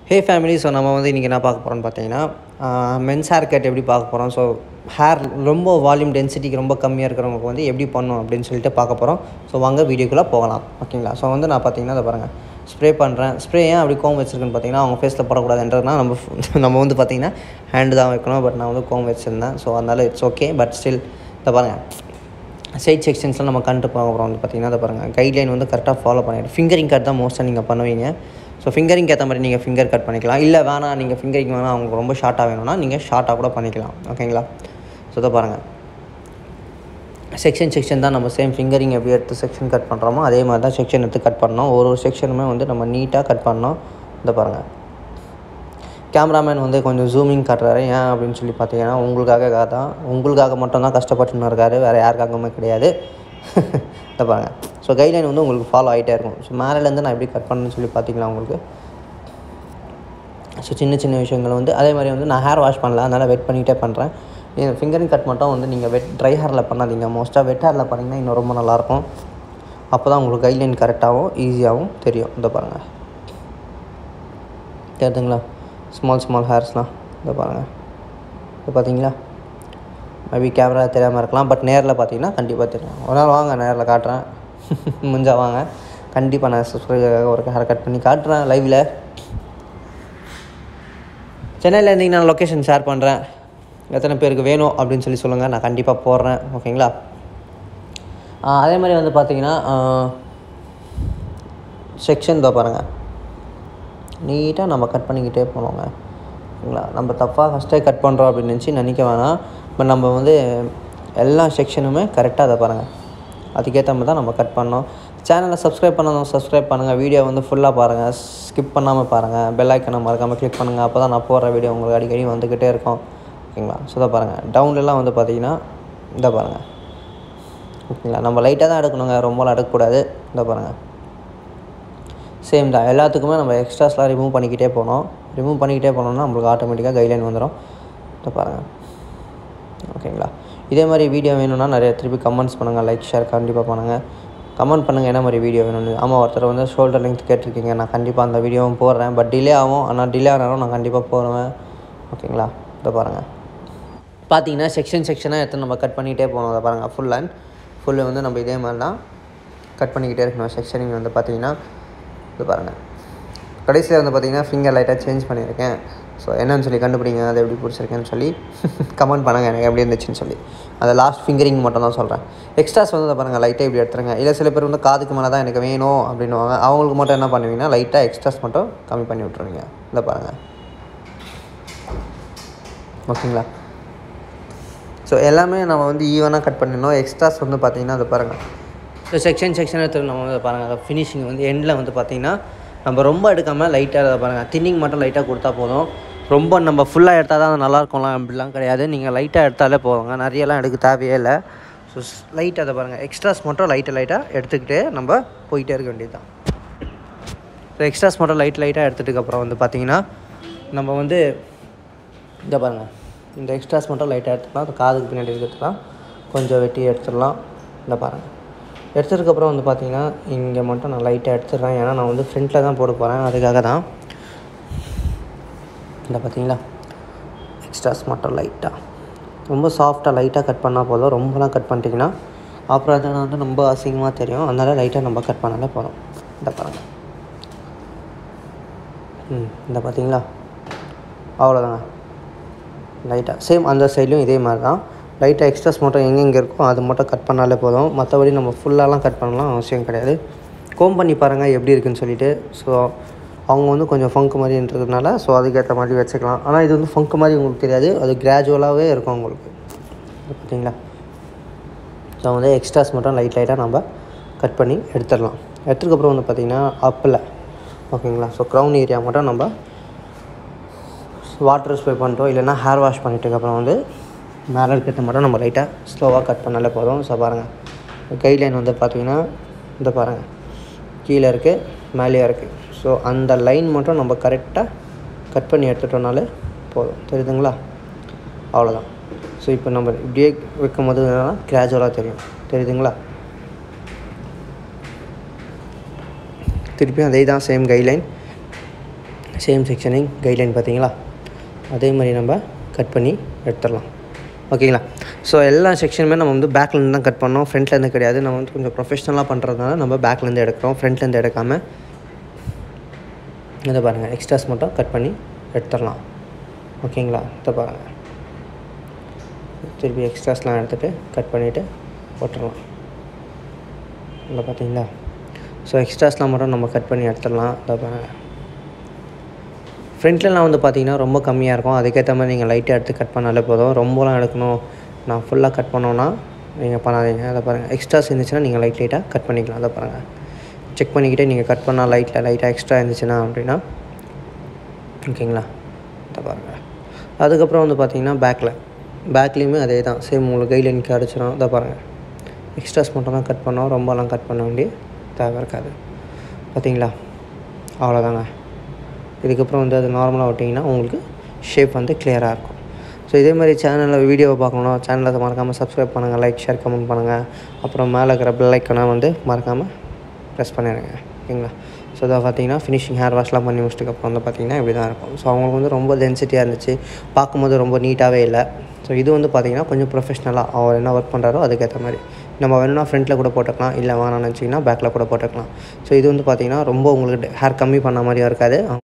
ஹே family so நம்ம வந்து இன்றைக்கி என்ன பார்க்க போகிறோம்னு பார்த்தீங்கன்னா மென்ஸ் ஹேர் கட் எப்படி பார்க்க போகிறோம் ஸோ ஹேர் ரொம்ப வால்யூம் டென்சிட்டிக்கு ரொம்ப கம்மியாக இருக்கிறவங்களுக்கு வந்து எப்படி பண்ணும் அப்படின்னு சொல்லிட்டு பார்க்க போகிறோம் ஸோ வாங்க வீடியோக்குள்ளே போகலாம் ஓகேங்களா ஸோ வந்து நான் பார்த்தீங்கன்னா அதை பாருங்கள் ஸ்ப்ரே பண்ணுறேன் ஸ்ப்ரே ஏன் அப்படி கோம் வச்சிருக்குன்னு பார்த்தீங்கன்னா அவங்க ஃபேஸில் போடக்கூடாதுன்றதுனா நம்ம நம்ம வந்து பார்த்திங்கன்னா ஹேண்டு தான் வைக்கணும் பட் நான் வந்து கோம் வச்சுருந்தேன் ஸோ அதனால் இட்ஸ் ஓகே பட் ஸ்டில் இதை பாருங்கள் சைட் செக்ஷன்ஸ்லாம் நம்ம கண்டு போக போகிறோம் வந்து பார்த்திங்கன்னா அதை பாருங்கள் கைட்லைன் வந்து கரெக்டாக ஃபாலோ பண்ணிடு ஃபிங்கரிங் கட் தான் மோஸ்ட்டாக நீங்கள் பண்ணுவீங்க ஸோ ஃபிங்கரிங் ஏற்ற மாதிரி நீங்கள் ஃபிங்கர் கட் பண்ணிக்கலாம் இல்லை வேணாம் நீங்கள் ஃபிங்கரிங் வேணாம் அவங்களுக்கு ரொம்ப ஷார்ட்டாக வேணும்னா நீங்கள் ஷார்ட்டாக கூட பண்ணிக்கலாம் ஓகேங்களா ஸோ இதை பாருங்கள் செக்ஷன் செக்ஷன் தான் நம்ம சேம் ஃபிங்கரிங் எப்படி எடுத்து செக்ஷன் கட் பண்ணுறோமோ அதே மாதிரி தான் செக்ஷன் எடுத்து கட் பண்ணோம் ஒரு ஒரு செக்ஷனுமே வந்து நம்ம நீட்டாக கட் பண்ணோம் இதை பாருங்கள் கேமராமேன் வந்து கொஞ்சம் ஜூமிங் காட்டுறாரு ஏன் அப்படின்னு சொல்லி பார்த்தீங்கன்னா உங்களுக்காக தான் உங்களுக்காக மட்டும்தான் கஷ்டப்பட்டுன்னு இருக்காரு வேறு யாருக்காகவுமே கிடையாது இதை பாருங்கள் ஸோ கைட்லைன் வந்து உங்களுக்கு ஃபாலோ ஆகிட்டே இருக்கும் ஸோ மேலேருந்து நான் எப்படி கட் பண்ணணும்னு சொல்லி பார்த்தீங்களா உங்களுக்கு ஸோ சின்ன சின்ன விஷயங்கள் வந்து அதே மாதிரி வந்து நான் ஹேர் வாஷ் பண்ணல அதனால் வெட் பண்ணிகிட்டே பண்ணுறேன் ஃபிங்கரிங் கட் மட்டும் வந்து நீங்கள் வெட் ட்ரை ஹேரில் பண்ணாதீங்க மோஸ்ட்டாக வெட் ஹேரில் பண்ணிங்கன்னா இன்னும் ரொம்ப நல்லாயிருக்கும் அப்போ தான் உங்களுக்கு கைட்லைன் கரெக்டாகவும் ஈஸியாகவும் தெரியும் இந்த பாருங்கள் தெரியுதுங்களா ஸ்மால் ஸ்மால் ஹேர்ஸ்லாம் இதை பாருங்கள் இது பார்த்தீங்களா மேபி கேமரா தெரியாமல் இருக்கலாம் பட் நேரில் பார்த்தீங்கன்னா கண்டிப்பாக தெரியும் ஒரு நாள் வாங்க நேரில் காட்டுறேன் முடிஞ்சா வாங்க கண்டிப்பாக நான் சப்ஸ்கிரைபருக்காக ஒரு ஹேர் கட் பண்ணி காட்டுறேன் லைவில் சென்னையில் இருந்தீங்கன்னா நான் லொக்கேஷன் ஷேர் பண்ணுறேன் எத்தனை பேருக்கு வேணும் அப்படின்னு சொல்லி சொல்லுங்கள் நான் கண்டிப்பாக போடுறேன் ஓகேங்களா அதே மாதிரி வந்து பார்த்தீங்கன்னா செக்ஷன் தான் பாருங்கள் நீட்டாக நம்ம கட் பண்ணிக்கிட்டே போனோங்க ஓகேங்களா நம்ம தப்பாக ஃபஸ்ட்டே கட் பண்ணுறோம் அப்படின்னு நினச்சி நினைக்க வேணாம் பட் நம்ம வந்து எல்லா செக்ஷனுமே கரெக்டாக அதை பாருங்கள் அதுக்கேற்ற மாதிரி தான் நம்ம கட் பண்ணோம் சேனலை சப்ஸ்கிரைப் பண்ணணும் சப்ஸ்கிரைப் பண்ணுங்கள் வீடியோ வந்து ஃபுல்லாக பாருங்கள் ஸ்கிப் பண்ணாமல் பாருங்கள் பெல் ஐக்கனை மறக்காமல் கிளிக் பண்ணுங்கள் அப்போ தான் நான் போடுற வீடியோ உங்களுக்கு அடிக்கடி வந்துக்கிட்டே இருக்கும் ஓகேங்களா ஸோ இதை பாருங்கள் டவுன்லலாம் வந்து பார்த்தீங்கன்னா இதை பாருங்கள் ஓகேங்களா நம்ம லைட்டாக தான் எடுக்கணுங்க ரொம்பலாம் எடுக்கக்கூடாது இதை பாருங்கள் சேம் தான் எல்லாத்துக்குமே நம்ம எக்ஸ்ட்ராஸ்லாம் ரிமூவ் பண்ணிக்கிட்டே போனோம் ரிமூவ் பண்ணிக்கிட்டே போனோம்னா நம்மளுக்கு ஆட்டோமேட்டிக்காக கைட்லைன் வந்துடும் இதை பாருங்கள் ஓகேங்களா இதே மாதிரி வீடியோ வேணும்னா நிறைய திருப்பி கமெண்ட்ஸ் பண்ணுங்கள் லைக் ஷேர் கண்டிப்பாக பண்ணுங்கள் கமெண்ட் பண்ணுங்கள் என்ன மாதிரி வீடியோ வேணும்னு ஆமாம் ஒருத்தர் வந்து ஷோல்டர் லென்த் கேட்டிருக்கீங்க நான் கண்டிப்பாக அந்த வீடியோவும் போடுறேன் பட் டிலே ஆகும் ஆனால் டிலே ஆனாலும் நான் கண்டிப்பாக போடுவேன் ஓகேங்களா இதை பாருங்கள் பார்த்தீங்கன்னா செக்ஷன் செக்ஷனாக எடுத்து நம்ம கட் பண்ணிகிட்டே போகணும் அதை பாருங்கள் ஃபுல் லைன் ஃபுல்லு வந்து நம்ம இதே மாதிரி தான் கட் பண்ணிக்கிட்டே இருக்கணும் செக்ஷனிங் வந்து பார்த்தீங்கன்னா இது பாருங்கள் கடைசியில் வந்து பார்த்தீங்கன்னா ஃபிங்கர் லைட்டாக சேஞ்ச் பண்ணியிருக்கேன் ஸோ என்னன்னு சொல்லி கண்டுபிடிங்க அது எப்படி பிடிச்சிருக்கேன்னு சொல்லி கமெண்ட் பண்ணுங்கள் எனக்கு எப்படி இருந்துச்சுன்னு சொல்லி அதை லாஸ்ட் ஃபிங்கரிங் மட்டும் தான் சொல்கிறேன் எக்ஸ்ட்ராஸ் வந்து பாருங்கள் லைட்டாக இப்படி எடுத்துருங்க இல்லை சில பேர் வந்து காதுக்கு மேலே தான் எனக்கு வேணும் அப்படின்னுவாங்க அவங்களுக்கு மட்டும் என்ன பண்ணுவீங்கன்னா லைட்டாக எக்ஸ்ட்ராஸ் மட்டும் கம்மி பண்ணி விட்ருவீங்க இதை பாருங்கள் ஓகேங்களா ஸோ எல்லாமே நம்ம வந்து ஈவனாக கட் பண்ணிடணும் எக்ஸ்ட்ராஸ் வந்து பார்த்திங்கன்னா அதை பாருங்கள் ஸோ செக்ஷன் செக்ஷன் எடுத்து நம்ம வந்து பாருங்கள் ஃபினிஷிங் வந்து எண்டில் வந்து பார்த்திங்கன்னா நம்ம ரொம்ப எடுக்காமல் லைட்டாக அதை பாருங்கள் தின்னிங் மட்டும் லைட்டாக கொடுத்தா போதும் ரொம்ப நம்ம ஃபுல்லாக எடுத்தால் தான் அது நல்லாயிருக்கும்லாம் அப்படிலாம் கிடையாது நீங்கள் லைட்டாக எடுத்தாலே போதுங்க நிறையலாம் எடுக்க தேவையே இல்லை ஸோ லைட்டாக அதை பாருங்கள் எக்ஸ்ட்ராஸ் மட்டும் லைட்டாக லைட்டாக எடுத்துக்கிட்டே நம்ம போயிட்டே இருக்க வேண்டியது தான் ஸோ எக்ஸ்ட்ராஸ் மட்டும் லைட் லைட்டாக எடுத்துட்டுக்கப்புறம் வந்து பார்த்திங்கன்னா நம்ம வந்து இதை பாருங்கள் இந்த எக்ஸ்ட்ராஸ் மட்டும் லைட்டாக எடுத்துக்கலாம் அது காதுக்கு பின்னாடி இருக்கிறதுலாம் கொஞ்சம் வெட்டி எடுத்துடலாம் இந்த பாருங்கள் எடுத்ததுக்கப்புறம் வந்து பார்த்திங்கன்னா இங்கே மட்டும் நான் லைட்டாக எடுத்துடுறேன் ஏன்னா நான் வந்து ஃப்ரண்ட்டில் தான் போட போகிறேன் அதுக்காக தான் இந்த பார்த்தீங்களா எக்ஸ்ட்ராஸ் மட்டும் லைட்டாக ரொம்ப சாஃப்டாக லைட்டாக கட் பண்ணால் போதும் ரொம்பலாம் கட் பண்ணிட்டீங்கன்னா அப்புறம் அது வந்து ரொம்ப அசிங்கமாக தெரியும் அதனால் லைட்டாக நம்ம கட் பண்ணாலே போதும் இந்த பாருங்கள் ம் இந்த பார்த்தீங்களா அவ்வளோதாங்க லைட்டாக சேம் அந்த சைட்லேயும் இதே மாதிரி தான் லைட்டாக எக்ஸ்ட்ராஸ் மட்டும் எங்கெங்கே இருக்கோ அது மட்டும் கட் பண்ணாலே போதும் மற்றபடி நம்ம ஃபுல்லாலாம் கட் பண்ணலாம் அவசியம் கிடையாது கோம் பண்ணி பாருங்கள் எப்படி இருக்குன்னு சொல்லிட்டு ஸோ அவங்க வந்து கொஞ்சம் ஃபங்க் மாதிரின்றதுனால ஸோ அதுக்கேற்ற மாதிரி வச்சுக்கலாம் ஆனால் இது வந்து ஃபங்க் மாதிரி உங்களுக்கு தெரியாது அது கிராஜுவலாகவே இருக்கும் உங்களுக்கு பார்த்தீங்களா ஸோ வந்து எக்ஸ்ட்ராஸ் மட்டும் லைட் லைட்டாக நம்ம கட் பண்ணி எடுத்துடலாம் எடுத்ததுக்கப்புறம் வந்து பார்த்திங்கன்னா அப்பில் ஓகேங்களா ஸோ க்ரௌன் ஏரியா மட்டும் நம்ம வாட்டர் ஸ்ப்ரே பண்ணிட்டோம் இல்லைனா ஹேர் வாஷ் பண்ணிட்டதுக்கப்புறம் வந்து மேலே இருக்கிறத மட்டும் நம்ம லைட்டாக ஸ்லோவாக கட் பண்ணாலே போதும் ஸோ பாருங்கள் கைட்லைன் வந்து பார்த்திங்கன்னா இந்த பாருங்கள் கீழே இருக்குது மேலேயே இருக்குது ஸோ அந்த லைன் மட்டும் நம்ம கரெக்டாக கட் பண்ணி எடுத்துட்டோம்னாலே போதும் தெரியுதுங்களா அவ்வளோதான் ஸோ இப்போ நம்ம இப்படியே வைக்கும் போது என்னன்னா கிராஜுவலாக தெரியும் தெரியுதுங்களா திருப்பியும் அதே தான் same guideline same sectioning guideline பார்த்தீங்களா அதே மாதிரி நம்ம கட் பண்ணி எடுத்துடலாம் ஓகேங்களா ஸோ எல்லா செக்ஷனுமே நம்ம வந்து பேக்லேருந்து தான் கட் பண்ணோம் ஃப்ரண்ட்லேருந்து கிடையாது நம்ம வந்து கொஞ்சம் ப்ரொஃபஷ்னலாக பண்ணுறதுனால நம்ம பேக்லேருந்து எடுக்கிறோம் ஃப்ரண்ட்லேருந்து எடுக்காமல் இதை பாருங்கள் எக்ஸ்ட்ராஸ் மட்டும் கட் பண்ணி எடுத்துடலாம் ஓகேங்களா இதை பாருங்கள் திருப்பி எக்ஸ்ட்ராஸ்லாம் எடுத்துகிட்டு கட் பண்ணிவிட்டு போட்டுடலாம் இல்லை பார்த்தீங்களா ஸோ எக்ஸ்ட்ராஸ்லாம் மட்டும் நம்ம கட் பண்ணி எடுத்துடலாம் இதை பாருங்கள் ஃப்ரண்ட்லலாம் வந்து பார்த்தீங்கன்னா ரொம்ப கம்மியாக இருக்கும் அதுக்கேற்ற மாதிரி நீங்கள் லைட்டாக எடுத்து கட் பண்ணாலே போதும் ரொம்பலாம் எடுக்கணும் நான் ஃபுல்லாக கட் பண்ணோன்னா நீங்கள் பண்ணாதீங்க அதை பாருங்கள் எக்ஸ்ட்ராஸ் இருந்துச்சுன்னா நீங்கள் லைட் லைட்டாக கட் பண்ணிக்கலாம் அதை பாருங்கள் செக் பண்ணிக்கிட்டே நீங்கள் கட் பண்ணால் லைட்டில் லைட்டாக எக்ஸ்ட்ரா இருந்துச்சுன்னா அப்படின்னா ஓகேங்களா அதை பாருங்கள் அதுக்கப்புறம் வந்து பார்த்தீங்கன்னா பேக்கில் பேக்லேயுமே அதே தான் சேம் உங்களுக்கு கைட்லைனுக்கு அடிச்சிடும் அதை பாருங்கள் எக்ஸ்ட்ராஸ் மட்டும் தான் கட் பண்ணோம் ரொம்பலாம் கட் பண்ண வேண்டிய தேவை இருக்காது பார்த்தீங்களா அவ்வளோதாங்க இதுக்கப்புறம் வந்து அது நார்மலாக விட்டிங்கன்னா உங்களுக்கு ஷேப் வந்து கிளியராக இருக்கும் ஸோ இதே மாதிரி சேனலில் வீடியோவை பார்க்கணும் சேனலை மறக்காமல் சப்ஸ்கிரைப் பண்ணுங்கள் லைக் ஷேர் கமெண்ட் பண்ணுங்கள் அப்புறம் மேலே இருக்கிற பெல் ஐக்கனை வந்து மறக்காமல் ப்ரெஸ் பண்ணிடுங்க ஓகேங்களா ஸோ இதை பார்த்தீங்கன்னா ஃபினிஷிங் ஹேர் வாஷ்லாம் பண்ணி முடிச்சதுக்கப்புறம் வந்து பார்த்திங்கன்னா இப்படி தான் இருக்கும் ஸோ அவங்களுக்கு வந்து ரொம்ப டென்சிட்டியாக இருந்துச்சு பார்க்கும்போது ரொம்ப நீட்டாகவே இல்லை ஸோ இது வந்து பார்த்திங்கன்னா கொஞ்சம் ப்ரொஃபஷ்னலாக அவர் என்ன ஒர்க் பண்ணுறாரோ அதுக்கேற்ற மாதிரி நம்ம வேணும்னா ஃப்ரண்ட்டில் கூட போட்டுக்கலாம் இல்லை வேணாம்னு நினச்சிங்கன்னா பேக்கில் கூட போட்டுக்கலாம் ஸோ இது வந்து பார்த்திங்கன்னா ரொம்ப உங்களுக்கு ஹேர் கம்மி பண்ண மாதிரியும் இருக்காது